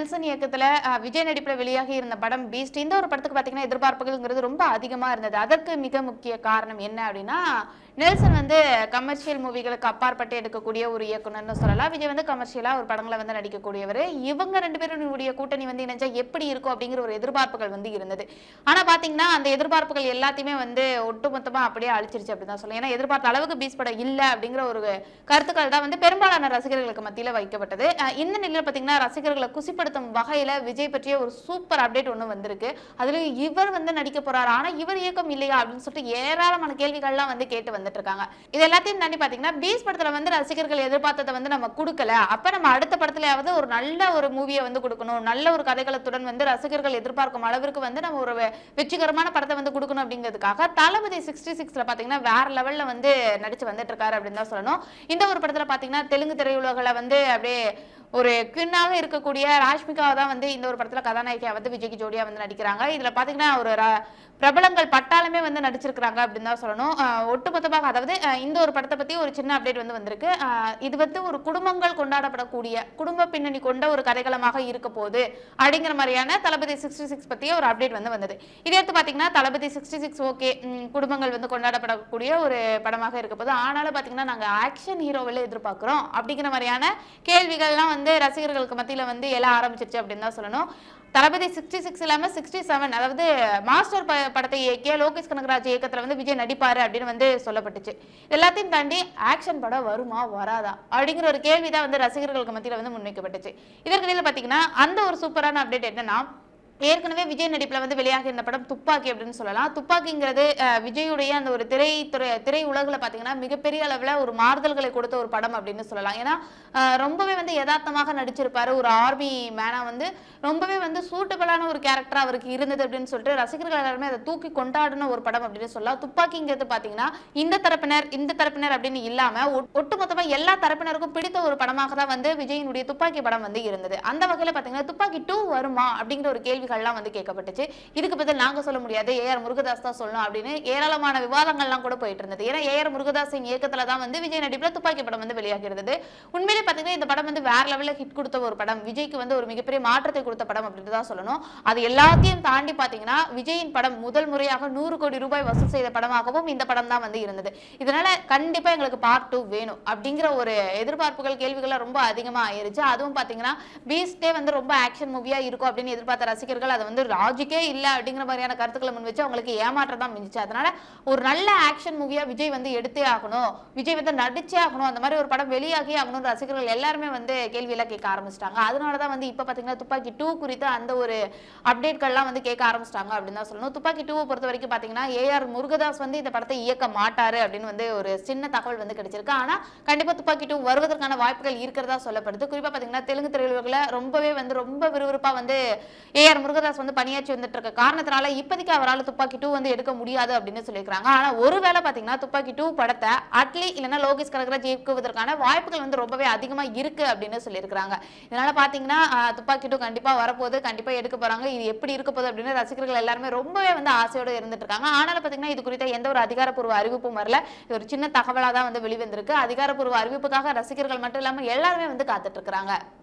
Nelson இயக்கத்துல அஹ், விஜய் நடிப்புல வெளியாகி இருந்த படம் பீஸ்ட் இந்த ஒரு படத்துக்கு பாத்தீங்கன்னா எதிர்பார்ப்புகள்ங்கிறது ரொம்ப அதிகமா இருந்தது அதற்கு மிக முக்கிய காரணம் என்ன அப்படின்னா நெல்சன் வந்து கமர்ஷியல் மூவிகளுக்கு அப்பாற்பட்டு எடுக்கக்கூடிய ஒரு இயக்குனர்னு சொல்லலாம் விஜய் வந்து கமர்ஷியலா ஒரு படங்களை வந்து நடிக்கக்கூடியவர் இவங்க ரெண்டு பேருடைய கூட்டணி வந்து இணைஞ்சா எப்படி இருக்கும் அப்படிங்கிற ஒரு எதிர்பார்ப்புகள் வந்து இருந்தது ஆனா பாத்தீங்கன்னா அந்த எதிர்பார்ப்புகள் எல்லாத்தையுமே வந்து ஒட்டுமொத்தமா அப்படியே அழிச்சிருச்சு அப்படின்னு தான் சொல்லலாம் ஏன்னா எதிர்பார்த்த அளவுக்கு பீஸ் படம் இல்ல அப்படிங்கிற ஒரு கருத்துக்கள் தான் வந்து பெரும்பாலான ரசிகர்களுக்கு மத்தியில வைக்கப்பட்டது அஹ் இந்த நிலையில பாத்தீங்கன்னா ரசிகர்களை குசிப்படுத்தும் வகையில விஜய் பற்றிய ஒரு சூப்பர் அப்டேட் ஒண்ணு வந்திருக்கு அதுலயும் இவர் வந்து நடிக்க போறாரு ஆனா இவர் இயக்கம் இல்லையா அப்படின்னு சொல்லிட்டு ஏராளமான கேள்விகள்லாம் வந்து கேட்டு வந்துட்டு இருக்காங்க இது எல்லாத்தையும் தாண்டி பாத்தீங்கன்னா பீஸ் படத்துல வந்து ரசிகர்கள் எதிர்பார்த்ததை வந்து நம்ம கொடுக்கல அப்ப நம்ம அடுத்த படத்துலயாவது ஒரு நல்ல ஒரு மூவியை வந்து கொடுக்கணும் நல்ல ஒரு கதைகளத்துடன் வந்து ரசிகர்கள் எதிர்பார்க்கும் அளவிற்கு வந்து நம்ம ஒரு வெ- வெற்றிகரமான படத்தை வந்து கொடுக்கணும் அப்படிங்கிறதுக்காக தளபதி சிக்ஸ்டி சிக்ஸ்ல பாத்தீங்கன்னா வேற லெவல்ல வந்து நடிச்சு வந்துட்டு இருக்காரு அப்படின்னு தான் சொல்லணும் இந்த ஒரு படத்துல பாத்தீங்கன்னா தெலுங்கு திரையுலகில் வந்து அப்படியே ஒரு கிண்ணாக இருக்கக்கூடிய ராஷ்மிகாவை தான் வந்து இந்த ஒரு படத்துல கதாநாயகியா வந்து விஜய்க்கு ஜோடியா வந்து நடிக்கிறாங்க இதுல பாத்தீங்கன்னா ஒரு ர- பிரபலங்கள் பட்டாளமே வந்து நடிச்சிருக்கிறாங்க அப்படின்னு தான் சொல்லணும் அஹ் ஒட்டுமொத்தமாக அதாவது அஹ் இந்த ஒரு படத்தை பத்தி ஒரு சின்ன அப்டேட் வந்து வந்திருக்கு அஹ் இது வந்து ஒரு குடும்பங்கள் கொண்டாடப்படக்கூடிய குடும்ப பின்னணி கொண்ட ஒரு கதைகளமாக இருக்க போகுது அப்படிங்கிற மாதிரியான தளபதி சிக்ஸ்டி சிக்ஸ் பத்திய ஒரு அப்டேட் வந்து வந்தது இதை எடுத்து பாத்தீங்கன்னா தளபதி சிக்ஸ்டி சிக்ஸ் ஓகே குடும்பங்கள் வந்து கொண்டாடப்படக்கூடிய ஒரு படமாக இருக்க போது ஆனாலும் பாத்தீங்கன்னா நாங்க ஆக்ஷன் ஹீரோவில் எதிர்பார்க்கிறோம் அப்படிங்கிற மாதிரியான கேள்விகள்லாம் வந்து ரசிகர்களுக்கு மத்தியில வந்து எழ ஆரம்பிச்சிருச்சு அப்படின்னு தான் சொல்லணும் தளபதி சிக்ஸ்டி சிக்ஸ் இல்லாம சிக்ஸ்டி செவன் அதாவது மாஸ்டர் ப- படத்தை இயக்கிய லோகேஷ் கனகராஜ் இயக்கத்துல வந்து விஜய் நடிப்பாரு அப்படின்னு வந்து சொல்லப்பட்டுச்சு எல்லாத்தையும் தாண்டி ஆக்ஷன் படம் வருமா வராதா அப்படிங்கிற ஒரு கேள்விதான் வந்து ரசிகர்களுக்கு மத்தியில வந்து முன்வைக்கப்பட்டுச்சு இதற்கிடையில பாத்தீங்கன்னா அந்த ஒரு சூப்பரான அப்டேட் என்னன்னா ஏற்கனவே விஜய் நடிப்புல வந்து வெளியாகி இருந்த படம் துப்பாக்கி அப்படின்னு சொல்லலாம் துப்பாக்கிங்கிறது அஹ், விஜயுடைய அந்த ஒரு திரைத்துறை திரை உலகுல பாத்தீங்கன்னா மிகப்பெரிய அளவுல ஒரு மாறுதல்களை கொடுத்த ஒரு படம் அப்படின்னு சொல்லலாம் ஏன்னா அஹ், ரொம்பவே வந்து யதார்த்தமாக நடிச்சிருப்பாரு ஒரு ஆர்மி மேனா வந்து ரொம்பவே வந்து சூட்டபிளான ஒரு கேரக்டர் அவருக்கு இருந்தது அப்படின்னு சொல்லிட்டு ரசிகர்கள் எல்லாருமே அதை தூக்கி கொண்டாடின ஒரு படம் அப்படின்னு சொல்லலாம் துப்பாக்கிங்கிறது பாத்தீங்கன்னா இந்த தரப்பினர் இந்த தரப்பினர் அப்படின்னு இல்லாம ஒட்- ஒட்டுமொத்தமா எல்லா தரப்பினருக்கும் பிடித்த ஒரு படமாக தான் வந்து விஜயினுடைய துப்பாக்கி படம் வந்து இருந்தது அந்த வகையில பாத்தீங்கன்னா துப்பாக்கி டூ வருமா அப்படிங்கிற ஒரு கேள்விகள்லாம் வந்து கேட்கப்பட்டுச்சு இதுக்கு பதில் நாங்க சொல்ல முடியாது ஏஆர் முருகதாஸ் தான் சொல்லணும் அப்படின்னு ஏராளமான விவாதங்கள்லாம் கூட போயிட்டு இருந்தது ஏன்னா ஏஆர் முருகதாஸின் இயக்கத்துல தான் வந்து விஜய் நடிப்புல துப்பாக்கி படம் வந்து வெளியாகி இருந்தது உண்மையிலே பாத்தீங்கன்னா இந்த படம் வந்து வேற லெவலில் ஹிட் கொடுத்த ஒரு படம் விஜய்க்கு வந்து ஒரு மிகப்பெரிய மாற்றத்தை கொடுத்த படம் அப்படின்னு தான் சொல்லணும் அது எல்லாத்தையும் தாண்டி பாத்தீங்கன்னா விஜயின் படம் முதல் முறையாக நூறு கோடி ரூபாய் வசூல் செய்த படமாகவும் இந்த படம் தான் வந்து இருந்தது இதனால கண்டிப்பா எங்களுக்கு பார்ட் டூ வேணும் அப்படிங்கிற ஒரு எதிர்பார்ப்புகள் கேள்விகள் ரொம்ப அதிகமா ஆயிருச்சு அதுவும் பாத்தீங்கன்னா பீஸ்டே வந்து ரொம்ப ஆக்ஷன் மூவியா இருக்கும் அப்படின்னு எதிர்பார்த்த ரசிகர்கள் அதை வந்து லாஜிக்கே இல்ல அப்படிங்கிற மாதிரியான கருத்துக்களை முன் வச்சு அவங்களுக்கு ஏமாற்றம் தான் மிஞ்சிச்சு அதனால ஒரு நல்ல ஆக்ஷன் மூவியா விஜய் வந்து எடுத்தே ஆகணும் விஜய் வந்து நடிச்சே ஆகணும் அந்த மாதிரி ஒரு படம் வெளியாகி ஆகணும் ரசிகர்கள் எல்லாருமே வந்து கேள்வி எல்லாம் கேட்க ஆரம்பிச்சிட்டாங்க அதனால தான் வந்து இப்ப பாத்தீங்கன்னா துப்பாக்கி டூ குறித்து அந்த ஒரு அப்டேட்கள்லாம் வந்து கேட்க ஆரம்பிச்சிட்டாங்க அப்படின்னு தான் சொல்லணும் துப்பாக்கி டூவை பொறுத்த வரைக்கும் பாத்தீங்கன்னா ஏஆர் முருகதாஸ் வந்து இந்த படத்தை இயக்க மாட்டாரு அப்படின்னு வந்து ஒரு சின்ன தகவல் வந்து கிடைச்சிருக்கு ஆனா கண்டிப்பா துப்பாக்கி டூ வருவதற்கான வாய்ப்புகள் இருக்கிறதா சொல்லப்படுது குறிப்பா பாத்தீங்கன்னா தெலுங்கு திரையுலகில் ரொம்பவே வந்து ரொம்ப விறுவிறுப்பா வந்து ஏஆர் முருகதாஸ் வந்து பணியாற்றி வந்துட்டு இருக்க காரணத்தினால இப்போதைக்கு அவரால் துப்பாக்கி டூ வந்து எடுக்க முடியாது அப்படின்னு சொல்லியிருக்காங்க ஆனா ஒருவேளை பாத்தீங்கன்னா துப்பாக்கி டூ படத்தை அட்லி இல்லைன்னா லோகேஷ் கனகராஜ் இயக்குவதற்கான வாய்ப்புகள் வந்து ரொம்பவே அதிகமா இருக்கு அப்படின்னு சொல்லியிருக்காங்க இதனால பாத்தீங்கன்னா ஆஹ், துப்பாக்கி டூ கண்டிப்பா வரப்போகுது கண்டிப்பா எடுக்க போறாங்க இது எப்படி இருக்க போகுது அப்படின்னு ரசிகர்கள் எல்லாருமே ரொம்பவே வந்து ஆசையோட இருந்துட்டு இருக்காங்க ஆனாலும் பாத்தீங்கன்னா இது குறித்த எந்த ஒரு அதிகாரப்பூர்வ அறிவிப்பும் வரல இது ஒரு சின்ன தகவலா தான் வந்து வெளிவந்திருக்கு அதிகாரப்பூர்வ அறிவிப்புக்காக ரசிகர்கள் மட்டும் இல்லாம எல்லாருமே வந்து காத்துட்டு இருக்காங்க